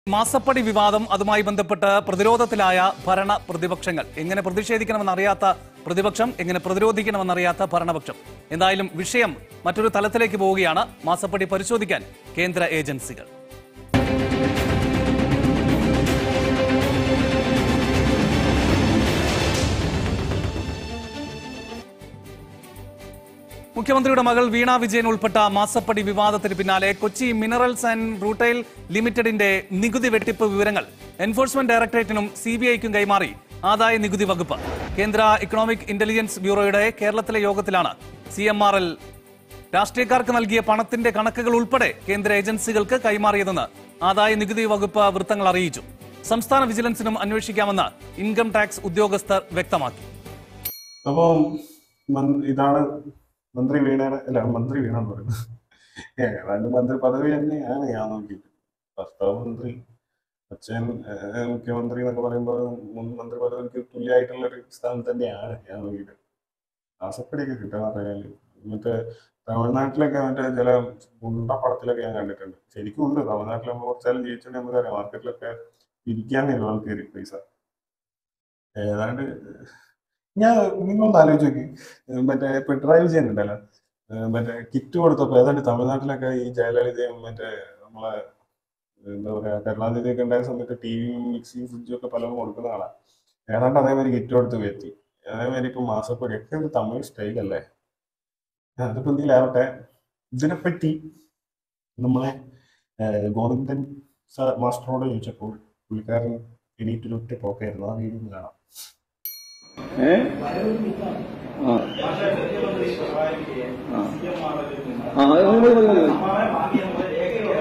മാസപ്പടി വിവാദം അതുമായി ബന്ധപ്പെട്ട് പ്രതിരോധത്തിലായ ഭരണ പ്രതിപക്ഷങ്ങൾ എങ്ങനെ പ്രതിഷേധിക്കണമെന്നറിയാത്ത പ്രതിപക്ഷം എങ്ങനെ പ്രതിരോധിക്കണമെന്നറിയാത്ത ഭരണപക്ഷം എന്തായാലും വിഷയം മറ്റൊരു തലത്തിലേക്ക് പോവുകയാണ് മാസപ്പടി പരിശോധിക്കാൻ കേന്ദ്ര ഏജൻസികൾ മുഖ്യമന്ത്രിയുടെ മകൾ വീണ വിജയൻ ഉൾപ്പെട്ട മാസപ്പടി വിവാദത്തിന് പിന്നാലെ കൊച്ചി മിനറൽസ് ആൻഡ് റൂട്ടൈൽ ലിമിറ്റഡിന്റെ നികുതി വെട്ടിപ്പ് വിവരങ്ങൾ എൻഫോഴ്സ്മെന്റ് ഡയറക്ടറേറ്റിനും സി ബി ഐക്കും കൈമാറി ആദായ നികുതി വകുപ്പ് കേന്ദ്ര ഇക്കണോമിക് ഇന്റലിജൻസ് ബ്യൂറോയുടെ കേരളത്തിലെ യോഗത്തിലാണ് സി എം ആർ എൽ രാഷ്ട്രീയക്കാർക്ക് നൽകിയ പണത്തിന്റെ കണക്കുകൾ ഉൾപ്പെടെ കേന്ദ്ര ഏജൻസികൾക്ക് കൈമാറിയതെന്ന് ആദായ നികുതി വകുപ്പ് വൃത്തങ്ങൾ അറിയിച്ചു സംസ്ഥാന വിജിലൻസിനും അന്വേഷിക്കാമെന്ന് ഇൻകം ടാക്സ് ഉദ്യോഗസ്ഥർ വ്യക്തമാക്കി അപ്പം മൻ- ഇതാണ് മന്ത്രി വീണയുടെ അല്ല മന്ത്രി വീണ എന്ന് പറയുന്നത് ഏതാണ്ട് മന്ത്രി പദവി തന്നെയാണ് ഞാൻ നോക്കിയിട്ട് ഭർത്താവ് മന്ത്രി അച്ഛൻ ഏഹ്, മുഖ്യമന്ത്രി എന്നൊക്കെ പറയുമ്പോൾ മുൻ മന്ത്രി പദവിക്ക് തുല്യമായിട്ടുള്ള ഒരു സ്ഥാനം തന്നെയാണ് ഞാൻ നോക്കിയിട്ട് ആസപ്പടിയൊക്കെ കിട്ടാന്ന് പറഞ്ഞാല് മറ്റേ തമിഴ്നാട്ടിലൊക്കെ മറ്റേ ചില ഗുണ്ടപ്പടത്തിലൊക്കെ ഞാൻ കണ്ടിട്ടുണ്ട് ശരിക്കും ഉണ്ട് തമിഴ്നാട്ടിൽ നമ്മൾ കുറച്ചാലും ജീവിച്ചിട്ടുണ്ടെങ്കിൽ നമുക്കറിയാം മാർക്കറ്റിലൊക്കെ ഇരിക്കാൻ തരും ആൾക്കാർ പൈസ ഏതാണ്ട് ഞാൻ നിങ്ങളൊന്ന് ആലോചിച്ച് നോക്കി ഏഹ് മറ്റേ പിണറായി വിജയൻ ഉണ്ടല്ലോ ഏഹ് മറ്റേ കിറ്റ് കൊടുത്തപ്പോ ഏതാണ്ട് തമിഴ്നാട്ടിലൊക്കെ ഈ ജയലളിതയും മറ്റേ നമ്മളെ എന്താ പറയാ കരുണാനിധി ഒക്കെ ഉണ്ടായ സമയത്ത് ടിവിയും മിക്സിയും ഫ്രിഡ്ജും ഒക്കെ പലതും കൊടുക്കുന്ന ആളാണ് ഏതാണ്ട് അതേമാതിരി കിറ്റ് കൊടുത്ത് എത്തി അതേമാതിരി ഇപ്പൊ മാസപ്പൊടി ഒക്കെ ഒരു തമിഴ് സ്റ്റൈലല്ലേ അതിപ്പോ എന്തെങ്കിലാവട്ടെ ഇതിനെപ്പറ്റി നമ്മളെ ഏഹ് ഗോവിന്ദൻ സാർ മാസ്റ്ററോട് ചോദിച്ചപ്പോൾ പുള്ളിക്കാരൻ എണീറ്റൊരു ഒറ്റ പോക്കായിരുന്നു ആ വീഡിയോ ഒന്ന് കാണാം ഏ ആ ആ ആ അത് മതി മതി മതി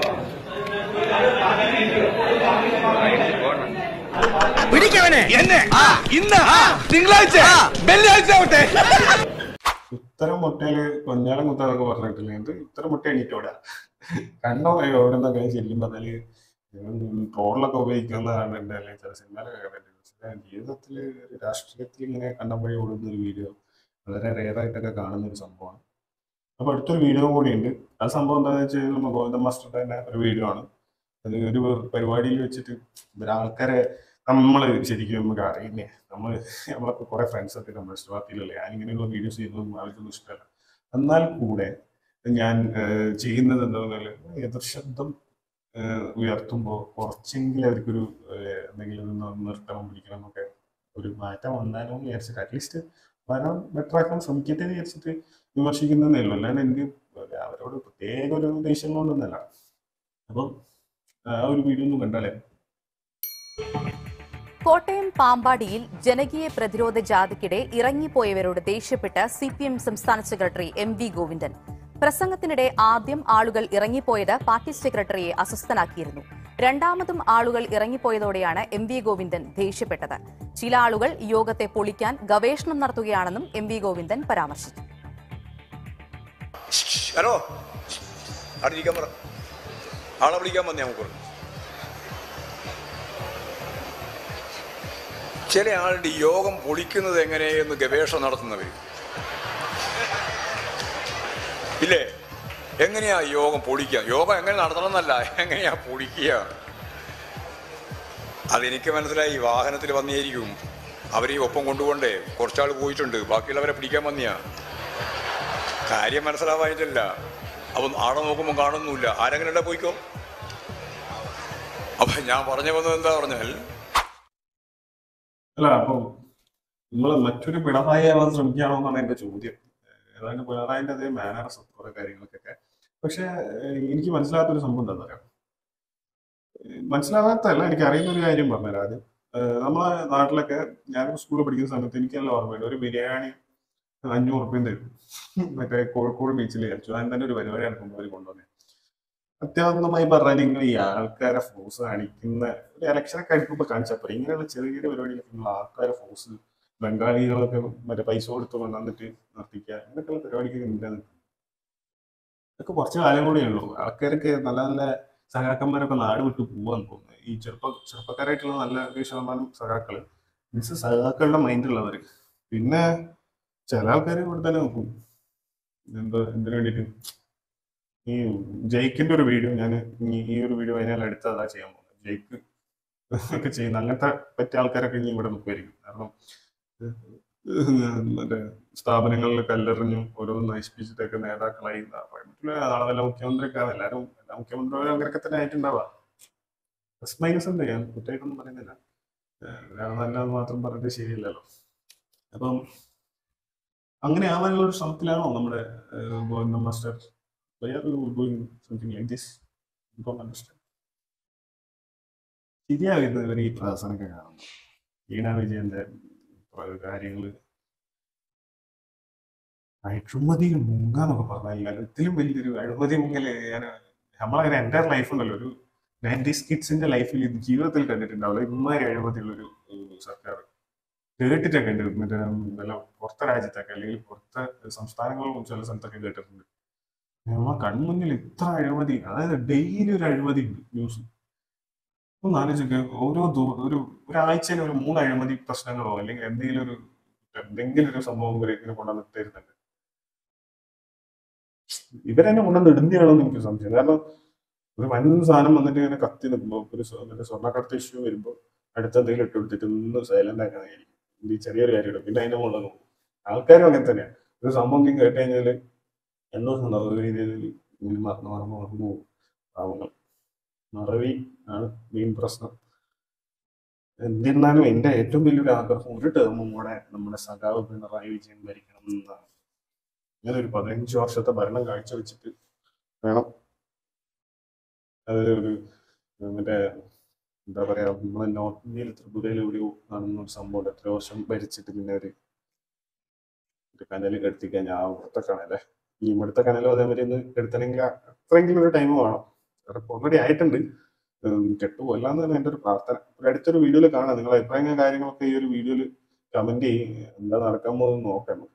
പിടിക്കവനെ എന്നെ ഇന്ന് തിങ്കളാഴ്ച വെള്ളിയാഴ്ച ആവട്ടെ ഇത്തരം മുട്ടയില് കൊഞ്ഞാളം കുത്താന്നൊക്കെ പറഞ്ഞിട്ടില്ല എന്ത് ഇത്തരം മുട്ട എണീറ്റോടാ കണ്ണോ കയ്യോ ഓടുന്നൊക്കെ ശരിക്കും പറഞ്ഞാല് ട്രോളിലൊക്കെ ഉപയോഗിക്കുന്നതാണ് എന്റെ അല്ലെങ്കിൽ ചില സിനിമയിലൊക്കെ കണ്ടിട്ടുണ്ട് പക്ഷേ ജീവിതത്തില് ഒരു രാഷ്ട്രീയത്തിൽ ഇങ്ങനെ കണ്ടപ്പോഴേ ഓടുന്ന ഒരു വീഡിയോ വളരെ റെയറായിട്ടൊക്കെ കാണുന്ന ഒരു സംഭവമാണ് അപ്പൊ അടുത്തൊരു വീഡിയോ കൂടിയുണ്ട് ആ സംഭവം എന്താണെന്ന് വെച്ച് കഴിഞ്ഞാൽ നമ്മൾ ഗോവിന്ദ മാസ്റ്ററുടെ തന്നെ ഒരു വീഡിയോ ആണ് അത് ഒരു പരിപാടിയിൽ വെച്ചിട്ട് ഇവര് ആൾക്കാരെ നമ്മള് ശരിക്കും നമുക്ക് അറിയുന്നേ നമ്മള് നമ്മളൊക്കെ കുറെ ഫ്രണ്ട്സ് ഒക്കെ കമ്മ്യൂണിസ്റ്റ് പാർട്ടിയിലല്ലേ ഞാൻ ഇങ്ങനെയുള്ള വീഡിയോസ് ചെയ്യുന്നതൊന്നും അവർക്കൊന്നും ഇഷ്ടമല്ല എന്നാൽ കൂടെ ഞാൻ ഏഹ്, ചെയ്യുന്നത് എന്താണെന്നാൽ എതിർശബ്ദം ഏഹ്, ഉയർത്തുമ്പോൾ കുറച്ചെങ്കിലും അവർക്കൊരു ഏഹ്, എന്തെങ്കിലും ഒന്ന് നിർത്തണം പിടിക്കണം എന്നൊക്കെ ഒരു മാറ്റം വന്നാലോ എന്ന് വിചാരിച്ചിട്ട് അറ്റ്ലീസ്റ്റ് വരാൻ ബെറ്റർ ആക്കാൻ ശ്രമിക്കട്ടെ എന്ന് വിചാരിച്ചിട്ട് വിമർശിക്കുന്നതേ ഉള്ളൂ അല്ലാണ്ട് എനിക്ക് അവരോട് പ്രത്യേക ഒരു ദേഷ്യം കൊണ്ടൊന്നല്ല അപ്പം ആ ഒരു വീഡിയോ ഒന്നും കണ്ടാലേ കോട്ടയം പാമ്പാടിയിൽ ജനകീയ പ്രതിരോധ ജാഥയ്ക്കിടെ ഇറങ്ങിപ്പോയവരോട് ദേഷ്യപ്പെട്ട് സി പി എം സംസ്ഥാന സെക്രട്ടറി എം വി ഗോവിന്ദൻ പ്രസംഗത്തിനിടെ ആദ്യം ആളുകൾ ഇറങ്ങിപ്പോയത് പാർട്ടി സെക്രട്ടറിയെ അസ്വസ്ഥനാക്കിയിരുന്നു രണ്ടാമതും ആളുകൾ ഇറങ്ങിപ്പോയതോടെയാണ് എം വി ഗോവിന്ദൻ ദേഷ്യപ്പെട്ടത് ചില ആളുകൾ യോഗത്തെ പൊളിക്കാൻ ഗവേഷണം നടത്തുകയാണെന്നും എം വി ഗോവിന്ദൻ പരാമർശിച്ചു ഹലോ അവിടെ ഇരിക്കാൻ പറ ആളെ വിളിക്കാൻ വന്നേ നമുക്ക് ചില ആളുടെ ഈ യോഗം പൊളിക്കുന്നത് എങ്ങനെയെന്ന് ഗവേഷണം നടത്തുന്നവർ ഇല്ലേ എങ്ങനെയാ യോഗം പൊളിക്കുക യോഗം എങ്ങനെ നടത്തണം എന്നല്ല എങ്ങനെയാ പൊളിക്കുക അതെനിക്ക് മനസ്സിലായി വാഹനത്തിൽ വന്നിയായിരിക്കും അവരെ ഒപ്പം കൊണ്ടുപോണ്ടേ കുറച്ചാൾ പോയിട്ടുണ്ട് ബാക്കിയുള്ളവരെ പിടിക്കാൻ വന്നിയാ കാര്യം മനസ്സിലാവാനില്ല അപ്പം ആടെ നോക്കുമ്പോൾ കാണുന്നില്ല ആരെങ്കിലും പോയിക്കോ അപ്പൊ ഞാൻ പറഞ്ഞു വന്നത് എന്താ പറഞ്ഞാൽ അല്ല അപ്പം നിങ്ങൾ മറ്റൊരു പിണറായി ആവാൻ ശ്രമിക്കുകയാണോ എന്നാണ് എന്റെ ചോദ്യം ഏതാണ്ട് പിണറായിന്റെ അതേ മാനറസ് കുറെ കാര്യങ്ങൾക്കൊക്കെ പക്ഷെ ഏഹ്, എനിക്ക് മനസ്സിലാത്തൊരു സംഭവം എന്താ പറയാം മനസ്സിലാവാത്തല്ല എനിക്ക് അറിയുന്ന ഒരു കാര്യം പറഞ്ഞുതരാം ആദ്യം ഏഹ്, നമ്മളെ നാട്ടിലൊക്കെ ഞാൻ സ്കൂളിൽ പഠിക്കുന്ന സമയത്ത് എനിക്ക് നല്ല ഓർമ്മയുണ്ട് ഒരു ബിരിയാണി അഞ്ഞൂറ് റുപ്യം തരും മറ്റേ കോഴിക്കോട് ബീച്ചിൽ ഞാൻ തന്നെ ഒരു പരിപാടി നടക്കുമ്പോൾ അവർ കൊണ്ടുവന്നേ അത്യാധുനികമായി പറഞ്ഞാൽ ഇങ്ങനെ ഈ ആൾക്കാരെ ഫോഴ്സ് കാണിക്കുന്ന ഒരു ഇലക്ഷനൊക്കെ അടുക്കുമ്പോൾ കാണിച്ചപ്പോൾ ഇങ്ങനെയുള്ള ചെറിയ ചെറിയ പരിപാടികളൊക്കെ ഉള്ള ആൾക്കാരെ ഫോഴ്സ് ബംഗാളികളൊക്കെ മറ്റേ പൈസ കൊടുത്ത് കൊണ്ടുവന്നിട്ട് നിർത്തിക്കുക അങ്ങനെയൊക്കെയുള്ള പരിപാടിക്കൊക്കെ ഇല്ലാന്ന് ഇതൊക്കെ കുറച്ച് കാലം കൂടെ ഉള്ളൂ ആൾക്കാരൊക്കെ നല്ല നല്ല സഹാക്കന്മാരൊക്കെ നാട് വിട്ട് പോവാന്ന് തോന്നുന്നു ഈ ചെറുപ്പ ചെറുപ്പക്കാരായിട്ടുള്ള നല്ല ഒരു ശതമാനം സഹാക്കള് മീൻസ് സഹാക്കളുടെ മൈൻഡുള്ളവർ പിന്നെ ചില ആൾക്കാർ ഇവിടെ തന്നെ നോക്കും എന്തോ എന്തിനു വേണ്ടിയിട്ട് ഈ ജയിക്കിന്റെ ഒരു വീഡിയോ ഞാൻ ഈ ഒരു വീഡിയോ കഴിഞ്ഞാൽ അടുത്ത് അതാ ചെയ്യാൻ പോകുന്നത് ജയിക്ക് ഒക്കെ ചെയ്യുന്ന അങ്ങനത്തെ പറ്റിയ ആൾക്കാരൊക്കെ ഇനി ഇവിടെ നിൽക്കുമായിരിക്കും കാരണം മറ്റേ സ്ഥാപനങ്ങളിൽ കല്ലെറിഞ്ഞും ഓരോന്ന് നശിപ്പിച്ചിട്ടൊക്കെ നേതാക്കളായി എന്നാ പറയാൻ പറ്റില്ല നാളെ വല്ല മുഖ്യമന്ത്രിയൊക്കെ ആവും. എല്ലാവരും എല്ലാ മുഖ്യമന്ത്രിമാരും അങ്ങനെയൊക്കെ തന്നെ ആയിട്ടുണ്ടാവാം പ്ലസ് മൈനസ് ഉണ്ട് ഞാൻ കുറ്റമായിട്ടൊന്നും പറയുന്നില്ല ഏഹ് ഒരാൾ നല്ലത് മാത്രം പറഞ്ഞിട്ട് ശരിയല്ലല്ലോ അപ്പം അങ്ങനെ ആവാനുള്ള ഒരു ശ്രമത്തിലാണോ നമ്മുടെ ഏഹ്, Govinda master why are you doing something like this don't understand ശരിയാവുന്നത് ഇവർ ഈ പ്രഹസനമൊക്കെ കാണുന്നു വീണ വിജയന്റെ കാര്യങ്ങൾ അഴിമതിയിൽ മുങ്ങാന്നൊക്കെ പറഞ്ഞാൽ ഇതിലും വലിയൊരു അഴിമതി മുങ്ങല് ഞാൻ നമ്മളങ്ങനെ എൻ്റെ ലൈഫ് ഉണ്ടല്ലോ ഒരു നയൻറ്റീസ് കിഡ്സിന്റെ ലൈഫിൽ ഇത് ജീവിതത്തിൽ കണ്ടിട്ടുണ്ടാവില്ല ഇമാതിരി അഴിമതിയുള്ള ഒരു ഏഹ്, സർക്കാർ കേട്ടിട്ടൊക്കെ ഉണ്ട് മറ്റേ വല്ല പുറത്തെ രാജ്യത്തൊക്കെ അല്ലെങ്കിൽ പുറത്തെ സംസ്ഥാനങ്ങളിലും ചില സ്ഥലത്തൊക്കെ കേട്ടിട്ടുണ്ട് നമ്മളെ കൺമുന്നിൽ ഇത്ര അഴിമതി അതായത് ഡെയിലി ഒരു അഴിമതി ഉണ്ട് ന്യൂസ് ഒന്ന് ആലോചിക്കുക ഓരോ ദു- ഒരു ഒരാഴ്ചയിൽ ഒരു മൂന്ന് അഴിമതി പ്രശ്നങ്ങളോ അല്ലെങ്കിൽ എന്തെങ്കിലും ഒരു എന്തെങ്കിലും ഒരു സംഭവം ഇവര് ഇങ്ങനെ കൊണ്ടുവന്ന് തരുന്നുണ്ട് ഇവരെന്നെ കൊണ്ടുവന്ന് ഇടുന്നതാണോ എന്ന് എനിക്ക് സംശയം കാരണം ഒരു വൻ സാധനം വന്നിട്ട് ഇങ്ങനെ കത്തി നിൽക്കുമ്പോൾ ഒരു സ്വ- മറ്റേ സ്വർണ്ണക്കടത്ത് ഇഷ്യൂ വരുമ്പോൾ അടുത്ത എന്തെങ്കിലും ഇട്ട് കൊടുത്തിട്ട് ഒന്ന് സൈലന്റ് ആക്കാനായിരിക്കും ഈ ചെറിയൊരു കാര്യം ഇടും പിന്നെ അതിന്റെ മുകളിൽ നോക്കും ആൾക്കാരും അങ്ങനെ തന്നെയാണ് ഒരു സംഭവം കേട്ട് കഴിഞ്ഞാല് എന്തോ ഉണ്ടാവും ഒരു രീതിയിൽ ഇങ്ങനെ മറന്നു മറന്നു മറന്നു പോകും പാവങ്ങൾ മറവി ആണ് മെയിൻ പ്രശ്നം എന്നിരുന്നാലും എന്റെ ഏറ്റവും വലിയൊരു ആഗ്രഹം ഒരു ടേമും കൂടെ നമ്മുടെ സഖാവ് പിണറായി വിജയൻ ഭരിക്കണം എന്നതാണ് ഇങ്ങനെ ഒരു പതിനഞ്ച് വർഷത്തെ ഭരണം കാഴ്ചവെച്ചിട്ട് വേണം അത് ഒരു മറ്റേ എന്താ പറയാ നമ്മളെ നോർത്ത് ഇന്ത്യയിൽ ത്രിപുരയിൽ എവിടെയോ കാണുന്ന ഒരു സംഭവം എത്ര വർഷം ഭരിച്ചിട്ട് പിന്നെ ഒരു ഒരു കനൽ കെടുത്തിക്കാൻ ഞാൻ അവിടുത്തെ കനലെ ഈ ഇവിടുത്തെ കനലും അതേമാതിരി ഒന്ന് എടുത്തണമെങ്കിൽ അത്രയെങ്കിലും ഒരു ടൈം വേണം ഓൾറെഡി ആയിട്ടുണ്ട് ഉം, കെട്ടുപോയില്ല എന്നാണ് എൻ്റെ ഒരു പ്രാർത്ഥന ഒരു അടുത്തൊരു വീഡിയോയിൽ കാണാം നിങ്ങളുടെ അഭിപ്രായങ്ങളും കാര്യങ്ങളൊക്കെ ഈ ഒരു വീഡിയോയിൽ കമന്റ് ചെയ്യും എന്താ നടക്കാൻ പോകുന്നത് നോക്കാം നമുക്ക്